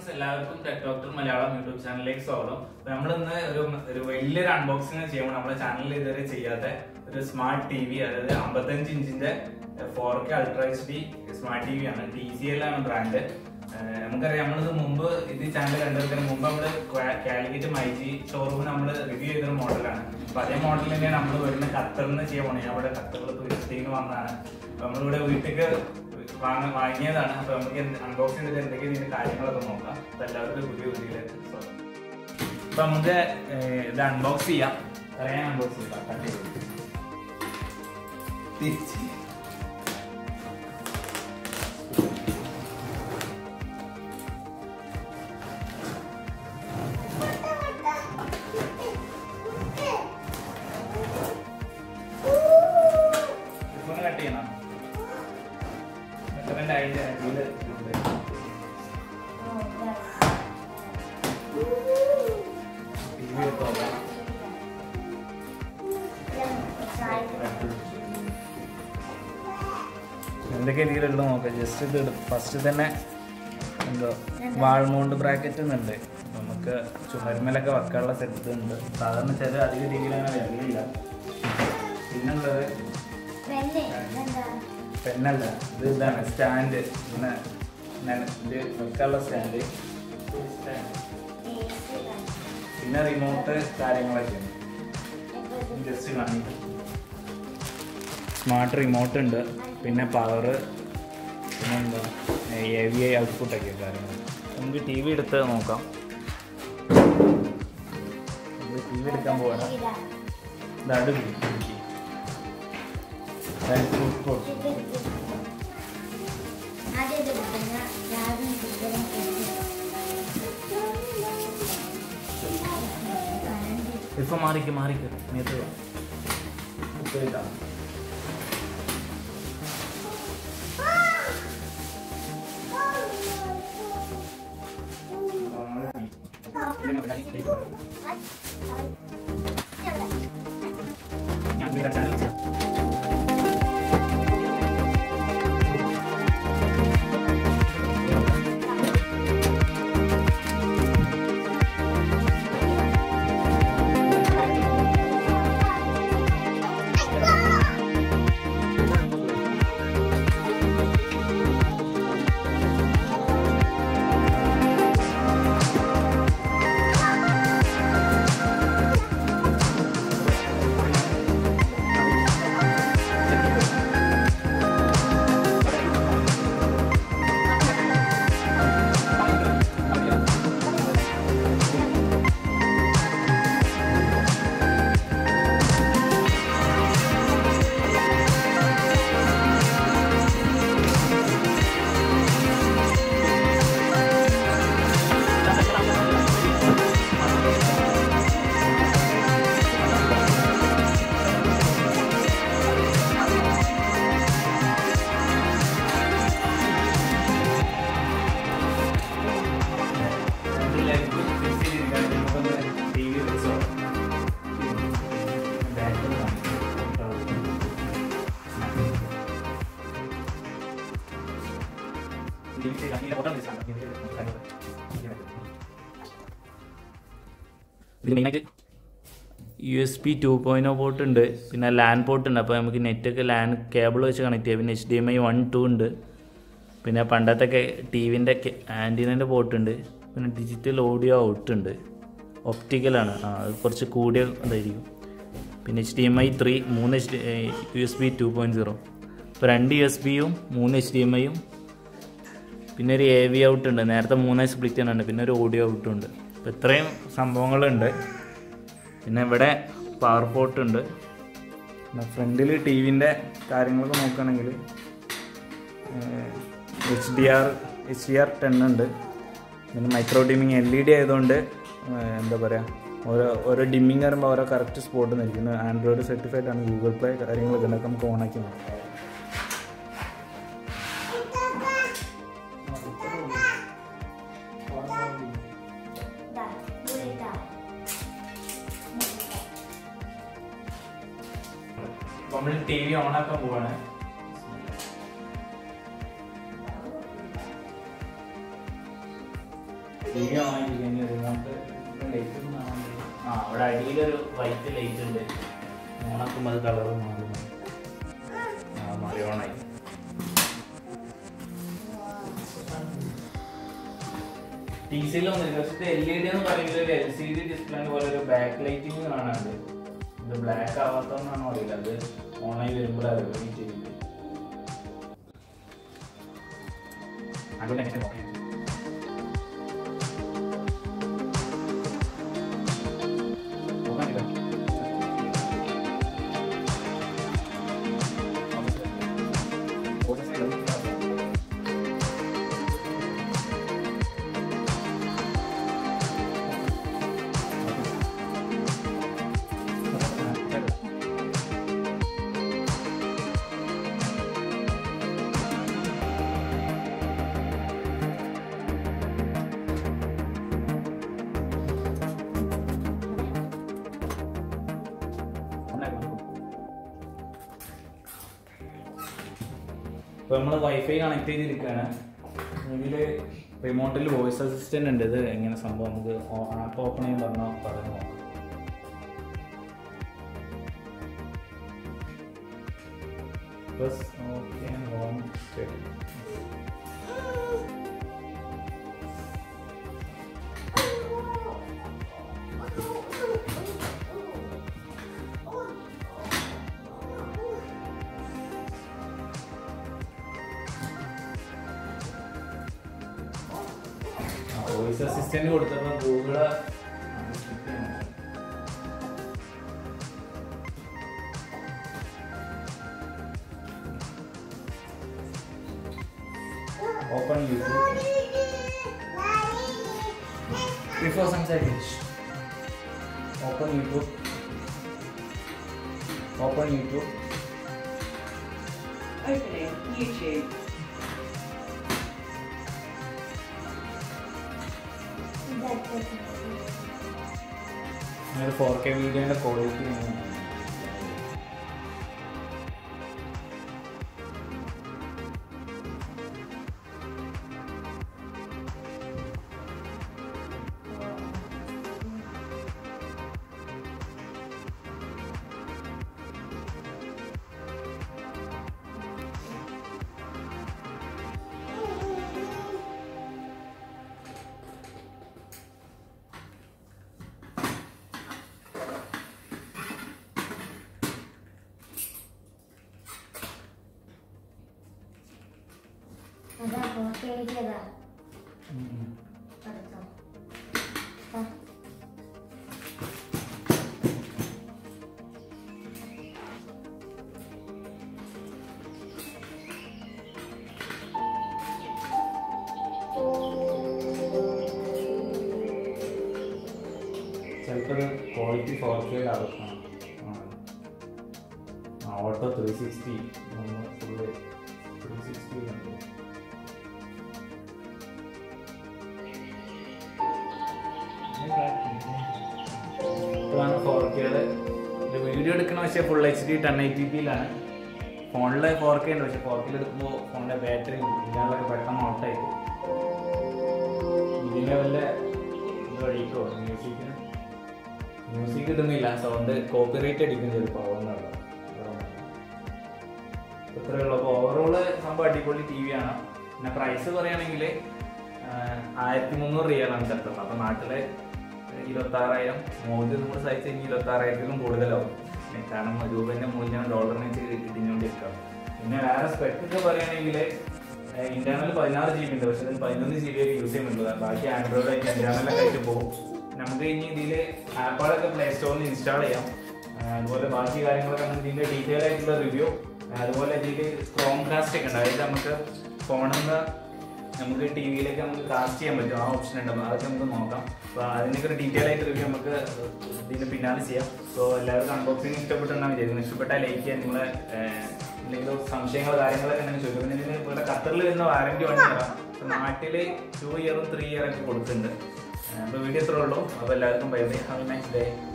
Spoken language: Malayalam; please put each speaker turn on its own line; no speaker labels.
ഫ്രണ്ട്സ് എല്ലാവർക്കും ടെക് ഡോക്ടർ മലയാളം യൂട്യൂബ് ചാനലിലേക്ക് സ്വാഗതം അപ്പൊ നമ്മൾ ഇന്ന് ഒരു ഒരു വലിയൊരു അൺബോക്സിംഗ് ചെയ്യുമ്പോൾ നമ്മുടെ ചാനലിൽ ഇതുവരെ ചെയ്യാത്ത ഒരു സ്മാർട്ട് ടി വി അതായത് അമ്പത്തഞ്ച് ഇഞ്ചിന്റെ four K ultra H D smart T V ആണ് ടി സി എൽ ആണ് ബ്രാൻഡ് നമുക്കറിയാം നമ്മളിത് മുമ്പ് ഇത് ചാനൽ കണ്ടെടുക്കുന്ന മുമ്പ് നമ്മള് കാലിക്കറ്റ് മൈജി ഷോറൂം നമ്മൾ റിവ്യൂ ചെയ്തൊരു മോഡലാണ് അപ്പൊ അതേ മോഡൽ തന്നെയാണ് നമ്മൾ വരുന്ന ഖത്തറിൽ നിന്ന് ചെയ്യാൻ പോണേ ഞാൻ ഇവിടെ ഖത്തറിൽ വിസിറ്റിംഗ് വന്നതാണ് അപ്പൊ നമ്മളിവിടെ വീട്ടിലേക്ക് വാങ്ങ വാങ്ങിയതാണ് അപ്പൊ നമുക്ക് അൺബോക്സ് ചെയ്തിട്ട് എന്തൊക്കെയാണ് ഇതിന്റെ കാര്യങ്ങളൊക്കെ നോക്കാം അപ്പൊ എല്ലാവർക്കും പുതിയ വീഡിയോയിലേക്ക് സ്വാഗതം അപ്പൊ നമുക്ക് ഏഹ്, ഇത് അൺബോക്സ് ചെയ്യാം പറയാൻ അൺബോക്സ് ചെയ്യാം കട്ട് ചെയ്ത് തിരിച്ച് ഇപ്പൊ കട്ട് ചെയ്യണം മെഷർമെന്റ് അതിന്റെ അടിയില് ഉണ്ട്. TV എടുത്ത് നോക്കാം. എന്തൊക്കെ രീതിയിലുള്ള നോക്കാം ജസ്റ്റ് ഇത് ഫസ്റ്റ് തന്നെ എന്തോ വാൾമൗണ്ട് ബ്രാക്കറ്റ് എന്നുണ്ട് നമുക്ക് ചുമരുമലൊക്കെ വെക്കാനുള്ള സെറ്റ് ഉണ്ട് സാധാരണ ചില അധിക രീതിയിൽ അങ്ങനെ വരില്ല പിന്നുള്ളത് പെന്നല്ല ഇത് ഇതാണ് സ്റ്റാൻഡ് ഇങ്ങനെ ഇങ്ങനെ ഇത് വെക്കാനുള്ള സ്റ്റാൻഡ് പിന്നെ റിമോട്ട് കാര്യങ്ങളൊക്കെ ജസ്റ്റ് കാണിക്കും സ്മാർട്ട് റിമോട്ട് ഉണ്ട് പിന്നെ പവർ പിന്നെ എന്താ എ വി ഐ ഔട്ട്പുട്ടൊക്കെ കാര്യങ്ങൾ നമുക്ക് ടി വി എടുത്ത് നോക്കാം ടി വി എടുക്കാൻ പോവാണ് ഇതാണ് ഇപ്പൊ മാറിക്ക് മാറിക്ക് നേരത്തെ വാ. ഇപ്പൊ ഇതാ. ഞാൻ വീട് ചാനൽ ചെയ്യാം. ഇതിലേക്ക് fix ചെയ്തിരിക്കുകയാണ്. നമുക്കൊന്ന് TV വെച്ച് നോക്കാം. Back ഒന്ന് കാണിക്കാം. TV ചെയ്താൽ ഇതിന്റെ bottom വെച്ചാണ്. ഇതിൽ മെയിനായിട്ട് U S B two point port ഉണ്ട് പിന്നെ ലാൻ പോർട്ട് ഉണ്ട് അപ്പോൾ നമുക്ക് നെറ്റൊക്കെ ലാൻ കേബിൾ വെച്ച് കണക്ട് ചെയ്യാം പിന്നെ H D M I one two ഉണ്ട് പിന്നെ പണ്ടത്തെ ടി വിൻ്റെ ആൻറ്റീനൻ്റെ പോർട്ട് ഉണ്ട് പിന്നെ ഡിജിറ്റൽ ഓഡിയോ ഔട്ട് ഉണ്ട് ഒപ്റ്റിക്കലാണ് ആ അത് കുറച്ച് കൂടിയ ഇതായിരിക്കും പിന്നെ H D M I three മൂന്ന് H D U S B two point zero ഇപ്പോൾ രണ്ട് യു എസ് ബിയും മൂന്ന് എച്ച് ഡി എം ഐയും പിന്നെ ഒരു എ വി ഔട്ട് ഉണ്ട് നേരത്തെ മൂന്നായി സ്പ്ലിറ്റ് ചെയ്യുന്നുണ്ട് പിന്നെ ഒരു ഓഡിയോ ഔട്ടും ഉണ്ട് അപ്പോൾ ഇത്രയും സംഭവങ്ങളുണ്ട് പിന്നെ ഇവിടെ പവർ പോർട്ട് ഉണ്ട് പിന്നെ ഫ്രണ്ടിൽ ടി വിൻ്റെ കാര്യങ്ങളൊക്കെ നോക്കുകയാണെങ്കിൽ H D R H D R ten ഉണ്ട് പിന്നെ micro dimming L E D ആയതുകൊണ്ട് ഏഹ്, എന്താ പറയുക ഓരോ ഓരോ ഡിമ്മിങ് വരുമ്പോൾ ഓരോ കറക്റ്റ് സ്പോട്ട് നിൽക്കുന്നു ആൻഡ്രോയിഡ് സർട്ടിഫൈഡ് ആണ് ഗൂഗിൾ പ്ലേ കാര്യങ്ങളൊക്കെ ഉണ്ട് നമുക്ക് ഓണാക്കി നോക്കാം നമ്മൾ ടി വി ഓണാക്കാൻ പോവാണ് ടി വി ഓണായിരിക്കും റിമോട്ട് ലൈറ്റ് ആ അവിടെ അടിയിലൊരു വൈറ്റ് ലൈറ്റ് ഉണ്ട് ഓണാക്കുമ്പോൾ അത് കളർ മാറും ആ മാറി ഓണായി ടി സിയിലൊന്നും പക്ഷേ എൽ ഇ ഡി എന്ന് പറയുന്നത് ഒരു എൽ സി ഡി ഡിസ്പ്ലേ പോലെ ഒരു ബാക്ക് ലൈറ്റിംഗ് കാണാണ്ട് ഇത് ബ്ലാക്ക് ആവാത്തതെന്നാണോ അറിയില്ല അത് ഓണായി വരുമ്പോഴാണ് ഈ ടി വി അതുകൊണ്ട് എങ്ങനെ നോക്കാം ഇപ്പോൾ നമ്മൾ വൈഫൈ കണക്ട് ചെയ്തിരിക്കുകയാണ് ഇതിൽ റിമോട്ടിൽ വോയിസ് അസിസ്റ്റൻ്റ് ഉണ്ട് ഇത് എങ്ങനെ സംഭവം നമുക്ക് ആപ്പ് ഓപ്പൺ ചെയ്യാൻ പറഞ്ഞാൽ പറഞ്ഞു നോക്കാം plus okay home study voice assistant കൊടുത്തപ്പോൾ ഗൂഗിള് ഓപ്പൺ യൂട്യൂബ് ബിഫോർ സംസാരിക്കും open YouTube open YouTube
Opening YouTube.
ഒരു ഫോർ കെ വീഡിയോയുടെ ക്വാളിറ്റി
അതാ ഫോട്ടോ എഴുതിയതാ അടുത്തോ ആ.
ചിലപ്പോൾ ക്വാളിറ്റി ഫോർ കെ ആവശ്യമാണ് ആ auto three sixty full three sixty ഉണ്ട് ഇതാണ് ഫോർ കെയുടെ വീഡിയോ എടുക്കണ പക്ഷേ full H D ten eighty പിയിലാണ് ഫോണിൽ ഫോർ കെ ഉണ്ട് പക്ഷേ ഫോർ കെയിൽ എടുക്കുമ്പോൾ ഫോണിൻ്റെ ബാറ്ററി ഇല്ലാതെ പെട്ടെന്ന് ഔട്ടായി പോകും ഇതിലെ വല്ല ഇത് വഴിക്കോ മ്യൂസിക്കിന് മ്യൂസിക് കിട്ടുന്നില്ല സൗണ്ട് കോപ്പിറൈറ്റ് അടിക്കും ചിലപ്പോൾ അതുകൊണ്ടാണ് ഇത്രയേ ഉള്ളൂ അപ്പോൾ ഓവറോള് സംഭവം അടിപൊളി ടി വി ആണ് പിന്നെ പ്രൈസ് പറയുകയാണെങ്കിൽ ആയിരത്തി മുന്നൂറ് റിയലാണ് ചിലപ്പോൾ അപ്പോൾ നാട്ടിലെ ഇരുപത്തി ആറായിരം മോദി നമ്മൾ സഹിച്ച് കഴിഞ്ഞാൽ ഇരുപത്തി ആറായിരത്തിലും കൂടുതലാവും ഏ, കാരണം രൂപേൻ്റെ മൂല്യം ഡോളറിനെ വെച്ച് ഇടിഞ്ഞുകൊണ്ടിരിക്കുക പിന്നെ വേറെ സ്പെക്കൊക്കെ പറയുകയാണെങ്കിൽ ഇന്റർണൽ പതിനാറ് ജി ബി ഉണ്ട് പക്ഷെ അതിൽ പതിനൊന്ന് ജി ബി ഒക്കെ യൂസ് ചെയ്യുന്നുള്ളൂ ബാക്കി ആൻഡ്രോയിഡ് ആയിട്ട് ഇന്റർണലൊക്കെ ആയിട്ട് പോകും നമുക്ക് ഇനി ഇതിൽ ആപ്പുകളൊക്കെ പ്ലേ സ്റ്റോറിൽ ഇൻസ്റ്റാൾ ചെയ്യാം ആ, അതുപോലെ ബാക്കി കാര്യങ്ങളൊക്കെ നമുക്ക് ഇതിന്റെ ഡീറ്റെയിൽ ആയിട്ടുള്ള റിവ്യൂ അതുപോലെ ഇതിൽ ക്രോം കാസ്റ്റ് ഒക്കെ ഉണ്ട് അതായത് നമുക്ക് ഫോണിൽ നിന്ന് നമുക്ക് ടി വിയിലേക്ക് നമുക്ക് കാസ്റ്റ് ചെയ്യാൻ പറ്റും ആ ഓപ്ഷൻ ഉണ്ട് അപ്പോൾ അതൊക്കെ നമുക്ക് നോക്കാം അപ്പോൾ അതിനൊക്കെ ഒരു ഡീറ്റെയിൽ ആയിട്ട് റിവ്യൂ നമുക്ക് ഇതിന് പിന്നാലെ ചെയ്യാം സോ എല്ലാവർക്കും അൺബോക്സിങ് ഇഷ്ടപ്പെട്ടുണ്ടാകും വിചാരിക്കുന്നു ഇഷ്ടപ്പെട്ടാൽ ലൈക്ക് ചെയ്യാൻ നിങ്ങളെ ഏഹ്, എന്തെങ്കിലും സംശയങ്ങളോ കാര്യങ്ങളൊക്കെ ഉണ്ടെങ്കിൽ ചോദിക്കും പിന്നെ ഇതിന് ഇവിടെ ഖത്തറിൽ വരുന്ന വാറന്റി വൺ ഇയറാണ് നാട്ടിൽ ടു ഇയറും ത്രീ ഇയറൊക്കെ കൊടുക്കുന്നുണ്ട് അപ്പോൾ വീഡിയോ ഇത്രേ ഉള്ളൂ അപ്പോൾ എല്ലാവർക്കും bye bye have nice day